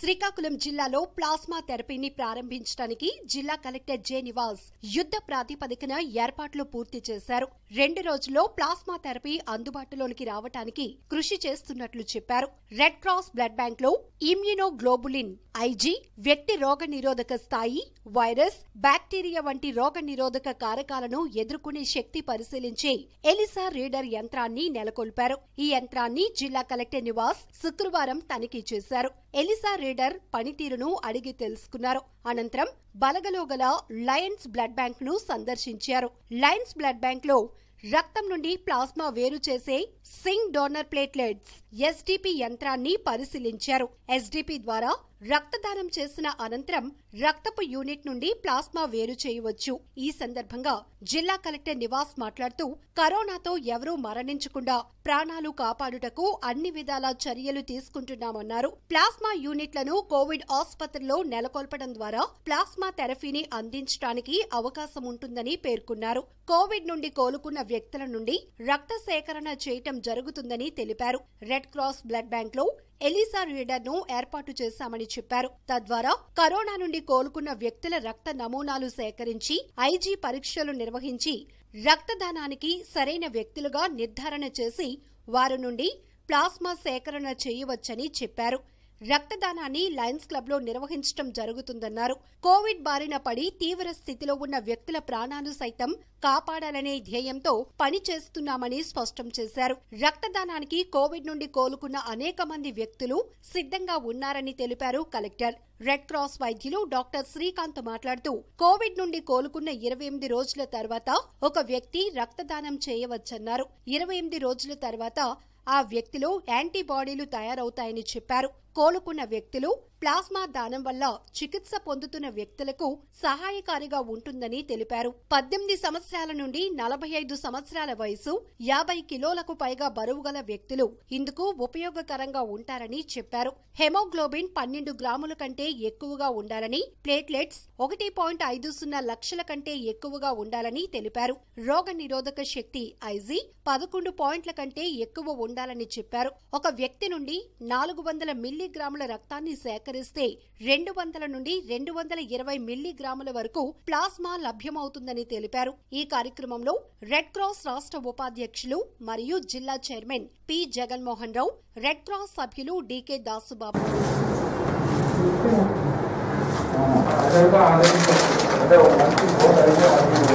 శ్రీకాకుళం జిల్లాలో ప్లాస్మా థెరపీని ప్రారంభించడానికి జిల్లా కలెక్టర్ జె నివాస్ యుద్ధ ప్రాతిపదికన ఏర్పాట్లు పూర్తి చేశారు రెండు రోజుల్లో ప్లాస్మా థెరపీ అందుబాటులోనికి రావటానికి కృషి చేస్తున్నట్లు చెప్పారు రెడ్ క్రాస్ బ్లడ్ బ్యాంక్ లో ఇమ్యునోగ్లోబులిన్ ఐజీ వ్యక్తి రోగ నిరోధక స్థాయి వైరస్ బ్యాక్టీరియా వంటి రోగ నిరోధక కారకాలను ఎదుర్కొనే శక్తి పరిశీలించే ఎలిసా రీడర్ యంత్రాన్ని నెలకొల్పారు ఈ యంత్రాన్ని జిల్లా కలెక్టర్ నివాస్ శుక్రవారం తనిఖీ చేశారు ఎలిసా రీడర్ పనితీరును అడిగి తెలుసుకున్నారు అనంతరం బలగలో గల లయన్స్ బ్లడ్ బ్యాంక్ ను సందర్శించారు లయన్స్ బ్లడ్ బ్యాంక్ లో రక్తం నుండి ప్లాస్మా వేరు చేసే సింగ్ డోనర్ ప్లేట్లెట్స్ ఎస్డిపి యంత్రాన్ని పరిశీలించారు ఎస్డిపి ద్వారా రక్తదానం చేసిన అనంతరం రక్తపు యూనిట్ నుండి ప్లాస్మా వేరు చేయవచ్చు ఈ సందర్భంగా జిల్లా కలెక్టర్ నివాస్ మాట్లాడుతూ కరోనాతో ఎవరూ మరణించకుండా ప్రాణాలు కాపాడుటకు అన్ని విధాల చర్యలు తీసుకుంటున్నామన్నారు ప్లాస్మా యూనిట్లను కోవిడ్ ఆసుపత్రిలో నెలకొల్పడం ద్వారా ప్లాస్మా థెరపీని అందించడానికి అవకాశం ఉంటుందని పేర్కొన్నారు కోవిడ్ నుండి కోలుకున్న వ్యక్తుల నుండి రక్త సేకరణ చేయటం జరుగుతుందని తెలిపారు రెడ్ క్రాస్ బ్లడ్ బ్యాంక్ లో ఎలిసా రీడర్ ను ఏర్పాటు చేశామని చెప్పారు తద్వారా కరోనా నుండి కోలుకున్న వ్యక్తుల రక్త నమూనాలు సేకరించి ఐజీ పరీక్షలు నిర్వహించి రక్తదానానికి సరైన వ్యక్తులుగా నిర్ధారణ చేసి వారి నుండి ప్లాస్మా సేకరణ చేయవచ్చని చెప్పారు రక్తదానాన్ని లయన్స్ క్లబ్ లో నిర్వహించడం జరుగుతుందన్నారు కోవిడ్ బారిన పడి తీవ్ర స్థితిలో ఉన్న వ్యక్తుల ప్రాణాలు సైతం కాపాడాలనే ధ్యేయంతో పని చేస్తున్నామని స్పష్టం చేశారు రక్తదానానికి కోవిడ్ నుండి కోలుకున్న అనేక మంది వ్యక్తులు సిద్ధంగా ఉన్నారని తెలిపారు కలెక్టర్ రెడ్ క్రాస్ వైద్యులు డాక్టర్ శ్రీకాంత్ మాట్లాడుతూ కోవిడ్ నుండి కోలుకున్న ఇరవై ఎనిమిది రోజుల తర్వాత ఒక వ్యక్తి రక్తదానం చేయవచ్చన్నారు ఇరవై ఎనిమిది రోజుల తర్వాత ఆ వ్యక్తిలో యాంటీబాడీలు తయారవుతాయని చెప్పారు కోలుకున్న వ్యక్తులు ప్లాస్మా దానం వల్ల చికిత్స పొందుతున్న వ్యక్తులకు సహాయకారిగా ఉంటుందని తెలిపారు పద్దెనిమిది సంవత్సరాల నుండి నలభై ఐదు సంవత్సరాల వయసు యాభై కిలోలకు పైగా బరువు గల వ్యక్తులు ఇందుకు ఉపయోగకరంగా ఉంటారని చెప్పారు హెమోగ్లోబిన్ పన్నెండు గ్రాముల కంటే ఎక్కువగా ఉండాలని ప్లేట్లెట్స్ ఒకటి పాయింట్ ఐదు సున్నా లక్షల కంటే ఎక్కువగా ఉండాలని తెలిపారు రోగ నిరోధక శక్తి ఐజీ పదకొండు పాయింట్ల కంటే ఎక్కువ ఉండాలని చెప్పారు ఒక వ్యక్తి నుండి నాలుగు వందల మిల్లీగ్రాముల రక్తాన్ని సేకరిస్తే రెండు వందల నుండి రెండు వందల ఇరవై మిల్లీగ్రాముల వరకు ప్లాస్మా లభ్యమవుతుందని తెలిపారు ఈ కార్యక్రమంలో రెడ్ క్రాస్ రాష్ట్ర ఉపాధ్యక్షులు మరియు జిల్లా chairman P Jaganmohan Rao red cross సభ్యులు డీకే దాసుబాబు అంటే ఒక మంచి బోర్డు అయితే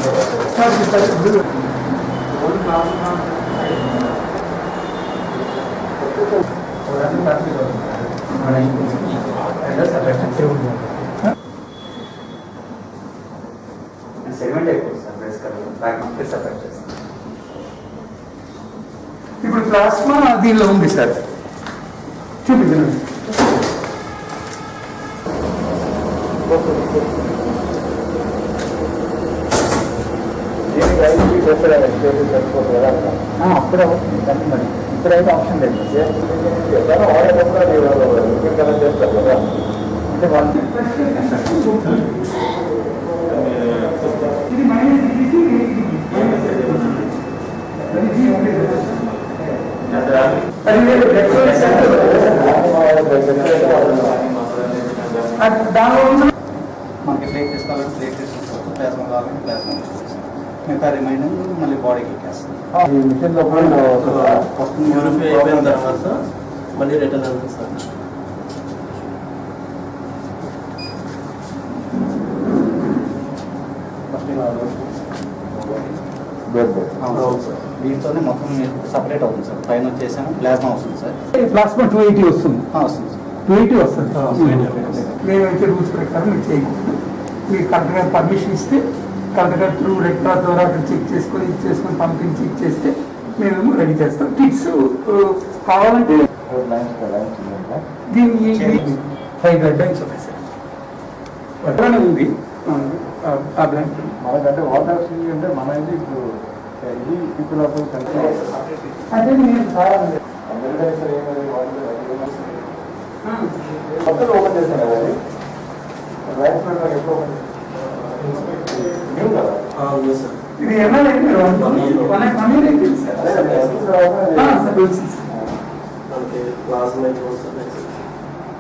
సెగ్మెంట్ అయిపోతుంది సార్ బేసికల్గా బ్యాక్ సెపరేట్ చేస్తాం ఇప్పుడు ప్లాస్మా దీనిలో ఉంది సార్ చూపించండి దీనికి ఐదు చేస్తారు చేసి సరిపోతుంది కదా ఆ, అప్పుడే అవుతుంది కానీ మరి ఇప్పుడైతే ఆప్షన్ లేదు ఎవరో వాడేటప్పుడు అది లిక్విడ్ కలర్ చేస్తారు కదా అంటే వాళ్ళు ఇది మైనస్ ఇది అది జీ ఉండేది. అది వేరే పెట్రోల్ సెంటర్. అది దానిలో ఉన్న మనకి ప్లేట్ తీసుకోవాలంటే ప్లేట్ తీసుకోవచ్చు ప్లాస్మా కావాలంటే ప్లాస్మా తీసుకోవచ్చు మిగతా రిమైనింగ్ మళ్ళీ బాడీకి ఎక్కేస్తాం ఈ మిషన్ లో కూడా ఫస్ట్ ప్యూరిఫై అయిపోయిన తర్వాత మళ్ళీ రిటర్న్ అందిస్తాను దీంతోనే మొత్తం సపరేట్ అవుతుంది సార్ పైన వచ్చేసాము ప్లాస్మా వస్తుంది సార్ ప్లాస్మా టూ ఎయిటీ వస్తుంది ఆ, వస్తుంది సార్ టూ ఎయిటీ వస్తుంది మేమైతే రూల్స్ ప్రకారం మీరు చేయకూడదు మీరు కలెక్టర్ గారు పర్మిషన్ ఇస్తే కలెక్టర్ గారు త్రూ రెడ్ క్రాస్ ద్వారా అక్కడ చెక్ చేసుకొని ఇది చేసుకొని పంపించి ఇచ్చేస్తే మేము రెడీ చేస్తాం కిట్స్ కావాలంటే దీన్ని ఫైవ్ బ్లడ్ బ్యాంక్స్ ఉన్నాయి సార్ అట్లానే ఉంది ఆ, ఆ బ్లాంక్ మనకంటే వాటర్ అంటే మన ఇది ఇప్పుడు ఇది పీపుల్ ఆఫ్ అదే నేను చాలా కొత్తగా ఓపెన్ చేశాను కదా అది రైస్ పెట్టడానికి ఎప్పుడు ఓపెన్ న్యూ కదా అవును సార్ ఇది ఎమ్మెల్యే వన్ వన్ ఇయర్ అయింది సార్ అదే కదా ఎప్పుడు రావాలి? ఆ, సార్ వచ్చింది సార్ మనకి ప్లాస్మా అయితే వస్తుంది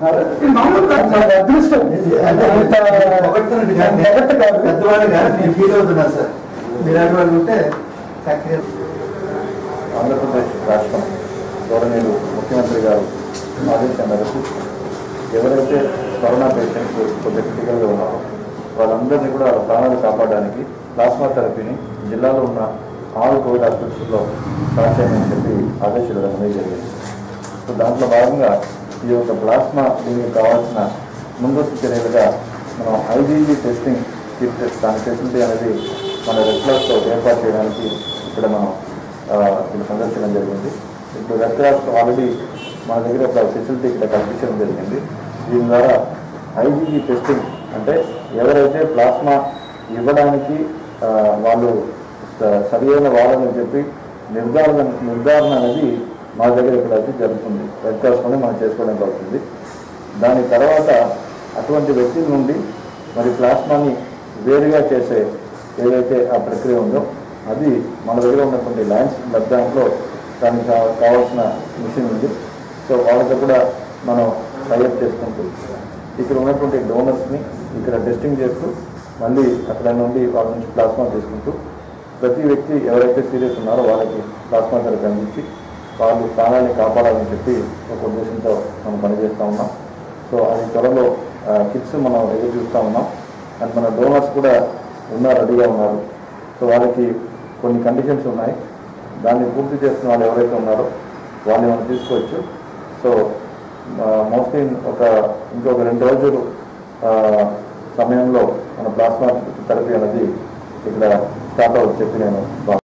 ఇది మామూలుగా నా అదృష్టం అంటే అంత పొగడ్తన్నట్టు కాదు. పొగడ్త కాదు. పెద్దవాళ్ళుగా నేను ఫీల్ అవుతున్నా సార్ మీరు అటువంటి ఉంటే చక్కగా ఆంధ్రప్రదేశ్ రాష్ట్రం గౌరవనీయులు ముఖ్యమంత్రి గారు ఆదేశం మేరకు ఎవరైతే కరోనా పేషెంట్స్ కొద్దిగా క్రిటికల్గా ఉన్నారో వాళ్ళందరినీ కూడా వాళ్ళ ప్రాణాలు కాపాడడానికి ప్లాస్మా థెరపీని జిల్లాలో ఉన్న ఆరు కోవిడ్ హాస్పిటల్స్లో స్టార్ట్ చేయమని చెప్పి ఆదేశాలు ఇవ్వడం జరిగింది సో దాంట్లో భాగంగా ఈ యొక్క ప్లాస్మా దీనికి కావాల్సిన ముందస్తు చర్యలుగా మనం ఐజీజీ టెస్టింగ్ కిట్ దాని ఫెసిలిటీ అనేది మన రెడ్ క్రాస్లో ఏర్పాటు చేయడానికి ఇక్కడ మనం ఆ, ఇక్కడ సందర్శించడం జరిగింది ఇప్పుడు రెడ్ క్రాస్ ఆల్రెడీ మన దగ్గర ఒక ఫెసిలిటీ ఇక్కడ కల్పించడం జరిగింది దీని ద్వారా ఐజీజీ టెస్టింగ్ అంటే ఎవరైతే ప్లాస్మా ఇవ్వడానికి ఆ, వాళ్ళు స- సరి అయిన వాళ్ళని చెప్పి నిర్ధారణ నిర్ధారణ అనేది మా దగ్గర ఇక్కడ అయితే జరుగుతుంది రెడ్ క్రాస్లోనే మనం చేసుకోవడం జరుగుతుంది దాని తర్వాత అటువంటి వ్యక్తుల నుండి మరి ప్లాస్మాని వేరుగా చేసే ఏదైతే ఆ ప్రక్రియ ఉందో అది మన దగ్గర ఉన్నటువంటి ల్యాండ్స్ బ్లడ్ బ్యాంక్లో దానికి కా- కావాల్సిన మిషన్ ఉంది సో వాళ్ళతో కూడా మనం టైప్ చేసుకుంటూ ఇక్కడ ఉన్నటువంటి డోనర్స్ని ఇక్కడ టెస్టింగ్ చేస్తూ మళ్ళీ అక్కడ నుండి వాళ్ళ నుంచి ప్లాస్మా తీసుకుంటూ ప్రతి వ్యక్తి ఎవరైతే సీరియస్ ఉన్నారో వాళ్ళకి ప్లాస్మా థెరపీ అందించి వాళ్ళు ప్రాణాన్ని కాపాడాలని చెప్పి ఒక ఉద్దేశంతో మనం పనిచేస్తూ ఉన్నాం సో అది త్వరలో కిట్స్ మనం ఎదురు చూస్తూ ఉన్నాం అండ్ మన డోనర్స్ కూడా ఉన్నారు రెడీగా ఉన్నారు సో వాళ్ళకి కొన్ని కండిషన్స్ ఉన్నాయి దాన్ని పూర్తి చేస్తున్న వాళ్ళు ఎవరైతే ఉన్నారో వాళ్ళని మనం తీసుకోవచ్చు సో మోస్ట్లీ ఒక ఇంకొక రెండు రోజులు ఆ, సమయంలో మన ప్లాస్మా థెరపీ అనేది ఇక్కడ స్టార్ట్ అవ్వచ్చు చెప్పి నేను భావిస్తున్నాను.